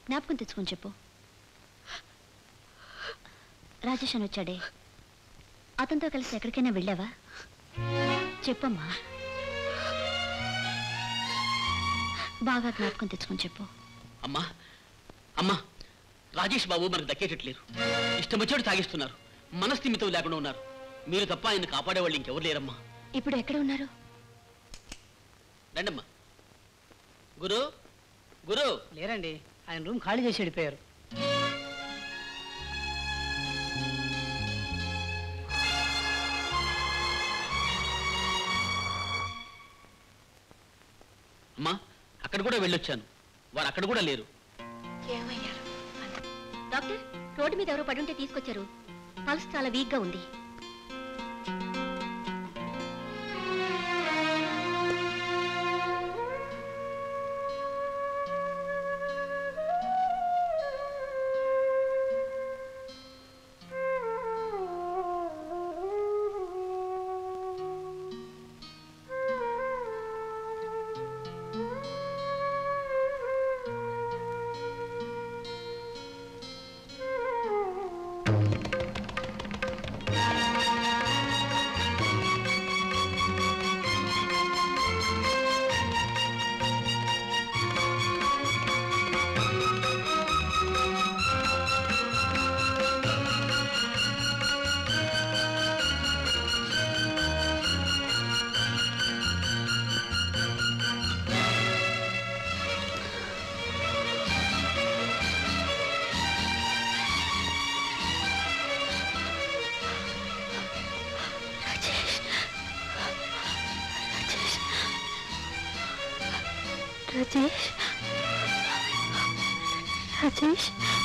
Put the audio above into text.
జ్ఞాపకం తెచ్చుకొని చెప్పు రాజేష్ అని వచ్చాడే అతనితో కలిసి ఎక్కడికైనా వెళ్ళావా చెప్పమ్మా బాగా జ్ఞాపకం తెచ్చుకొని చెప్పు అమ్మా అమ్మా రాజేష్ బాబు మనకు దక్కేటట్లేరు ఇష్టం వచ్చాడు తాగిస్తున్నారు మనస్థిమితం లేకుండా ఉన్నారు మీరు తప్ప ఆయన కాపాడేవాళ్ళు ఇంకెవరు లేరమ్మా ఇప్పుడు ఎక్కడ ఉన్నారు రండమ్మా గురు గురు లేరండి ఆయన రూమ్ ఖాళీ చేసి వెళ్ళిపోయారు అమ్మా అక్కడ కూడా వెళ్ళొచ్చాను వారు అక్కడ కూడా లేరు డాక్టర్ రోడ్డు మీద ఎవరో పడుంటే తీసుకొచ్చారు పల్స్ చాలా వీక్ గా ఉంది రాజేష్ రాజేష్